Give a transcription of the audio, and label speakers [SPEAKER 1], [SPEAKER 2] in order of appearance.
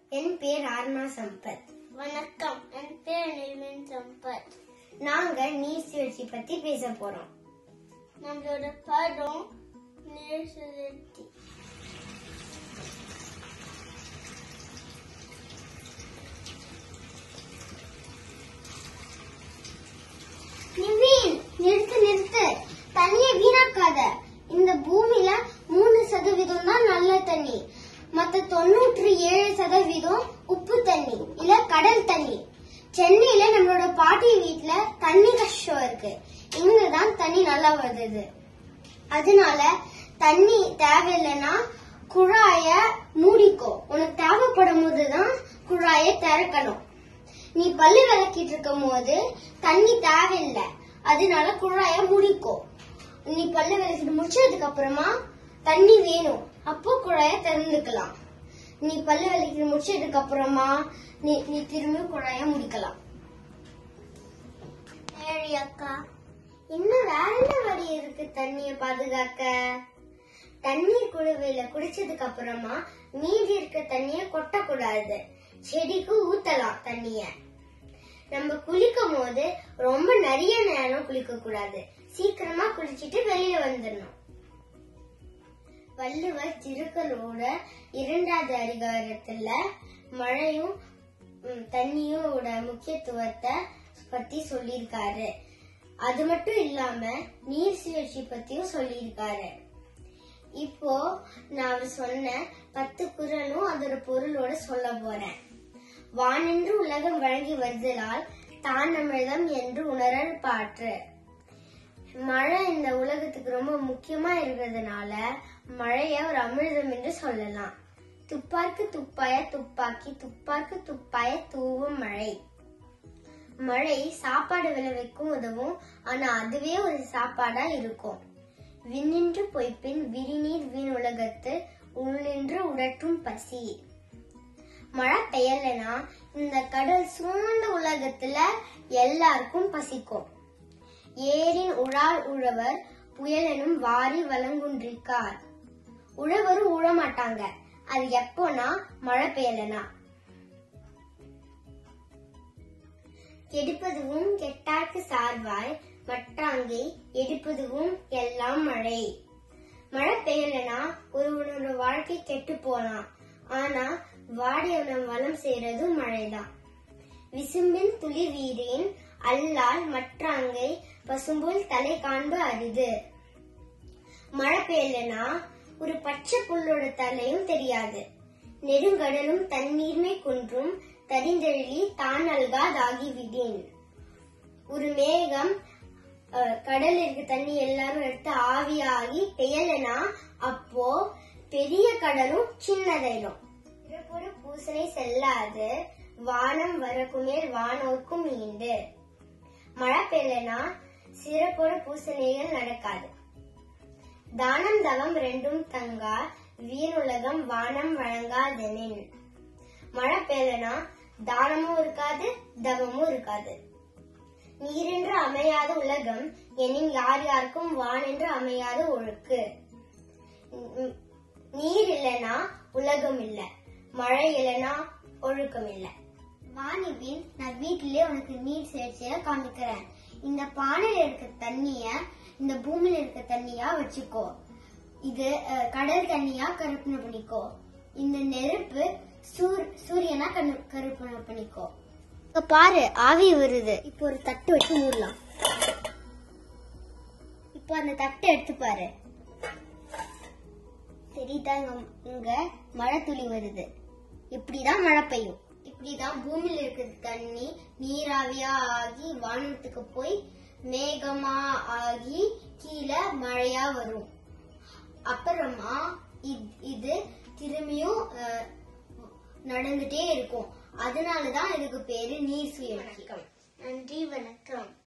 [SPEAKER 1] என் பேர் ஆர்மா சம்பத்
[SPEAKER 2] வணக்கம் என் பேர் நிர்மின் சம்பத்
[SPEAKER 1] நாங்க நீர் சுழற்சி பத்தி பேச போறோம்
[SPEAKER 2] நம்மளோட படம் நீர் சுழற்சி
[SPEAKER 1] நிவீன் நிறுத்து நிறுத்து தண்ணியை வீணாக்காத இந்த பூமியில மூணு சதவீதம் தான் நல்ல தண்ணி மத்த தொண்ணூற்றி ஏழு சதவீதம் உப்பு தண்ணி இல்ல கடல் தண்ணி சென்னையில நம்மளோட பாட்டி வீட்ல தண்ணி கஷ்டம் இருக்கு இங்கதான் தண்ணி நல்லா வருது அதனால தண்ணி தேவையில்லைன்னா குழாய மூடிக்கோ உனக்கு தேவைப்படும் போதுதான் குழாய திறக்கணும் நீ பல்லு விளக்கிட்டு இருக்கும் போது தண்ணி தேவையில்லை அதனால குழாய மூடிக்கோ நீ பல்லு விளக்கிட்டு முடிச்சதுக்கு அப்புறமா தண்ணி வேணும் அப்போ குழாய திறந்துக்கலாம் நீ பல்லு விளக்கிட்டு முடிச்சதுக்கு அப்புறமா நீ நீ திரும்பி குழாய முடிக்கலாம்
[SPEAKER 2] சரி அக்கா
[SPEAKER 1] இன்னும் வேற என்ன வழி இருக்கு தண்ணிய பாதுகாக்க தண்ணீர் குழுவையில குடிச்சதுக்கு அப்புறமா மீதி இருக்க தண்ணிய கொட்டக்கூடாது செடிக்கு ஊத்தலாம் தண்ணிய நம்ம குளிக்கும் போது ரொம்ப நிறைய நேரம் குளிக்க கூடாது சீக்கிரமா குளிச்சிட்டு வெளியில வந்துடணும் வள்ளுவர் திருக்குறளோட இரண்டாவது அதிகாரத்துல மழையும் ம், தண்ணியோட முக்கியத்துவத்தை பத்தி சொல்லியிருக்காரு அது மட்டும் இல்லாம நீர் சுழற்சி பத்தியும் சொல்லியிருக்காரு இப்போ நான் அவர் சொன்ன பத்து குறளும் அதோட பொருளோட சொல்ல போறேன் வானென்று உலகம் வழங்கி வருதலால் தான் அமிர்தம் என்று உணரல் பாற்று மழை இந்த உலகத்துக்கு ரொம்ப முக்கியமா இருக்கிறதுனால மழைய ஒரு அமிர்தம் என்று சொல்லலாம் துப்பார்க்கு துப்பாய துப்பாக்கி துப்பார்க்கு துப்பாய தூவும் மழை மழை சாப்பாடு விளைவிக்கும் உதவும் ஆனா அதுவே ஒரு சாப்பாடா இருக்கும் விண்ணின்று பொய்ப்பின் விரிநீர் வீண் உலகத்து உள்நின்று உடற்றும் பசி மழை பெய்யலைன்னா இந்த கடல் சூழ்ந்த உலகத்துல எல்லாருக்கும் பசிக்கும் ஏரின் உழார் உழவர் புயலெனும் வாரி வழங்குன்றிருக்கார் உழவரும் உழ மாட்டாங்க அது எப்போனா மழை பெய்யலனா கெடுப்பதுவும் கெட்டார்க்கு சார்வாய் மற்றாங்கே எடுப்பதுவும் எல்லாம் மழை மழை பெய்யலனா ஒருவனோட வாழ்க்கை கெட்டு போலாம் ஆனா வாடியவனம் வளம் செய்யறதும் மழைதான் விசும்பின் துளி வீரேன் அல்லால் மற்றாங்கை பசும்புல் தலை காண்பு அரிது மழை பெய்யலனா ஒரு பச்சை புல்லோட தலையும் தெரியாது நெடுங்கடலும் தண்ணீர்மை குன்றும் தரிந்தெழி தான் அல்காதாகிவிடேன் ஒரு மேகம் அஹ், கடல்ல இருக்க தண்ணி எல்லாரும் எடுத்து ஆவியாகி பெய்யலனா அப்போ பெரிய கடலும் சின்னதாயிடும் பிறப்பொரு பூசனை செல்லாது வானம் வரக்குமேல் வானோர்க்கும் ஈண்டு மழை பெய்யலனா சிறப்போட பூசணைகள் நடக்காது தானம் தவம் ரெண்டும் தங்கா வீணுலகம் வானம் வழங்காதெனின் மழை பெய்யலனா தானமும் இருக்காது தவமும் இருக்காது நீரென்று அமையாத உலகம் எனின் யார் யாருக்கும் வானென்று அமையாத ஒழுக்கு உம், நீர் இல்லனா உலகம் இல்ல மழை இல்லனா ஒழுக்கம் இல்ல வாணிபின் நான் வீட்டிலே உனக்கு நீர் சேர்ச்சிய காமிக்கிறேன் இந்த பானையில இருக்க தண்ணிய இந்த பூமியில இருக்க தண்ணியா வச்சுக்கோ இது அஹ், கடல் தண்ணியா கருப்பணை பண்ணிக்கோ இந்த நெருப்பு சூர்- சூரியனா கண்ணு- கருப்பணை பண்ணிக்கோ இங்க பாரு ஆவி வருது இப்போ ஒரு தட்டு வச்சு மூடலாம் இப்போ அந்த தட்டை எடுத்து பாரு தெரியுதா இங்க இங்க மழை துளி வருது இப்படிதான் மழை பெய்யும் இப்படிதான் பூமியில இருக்கிற தண்ணி நீராவியா ஆகி வானத்துக்கு போய் மேகமா ஆகி கீழே மழையா வரும் அப்புறமா இத்- இது திரும்பியும் அஹ், நடந்துட்டே இருக்கும் அதனாலதான் இதுக்கு பேரு நீர் சுழற்சி
[SPEAKER 2] நன்றி வணக்கம்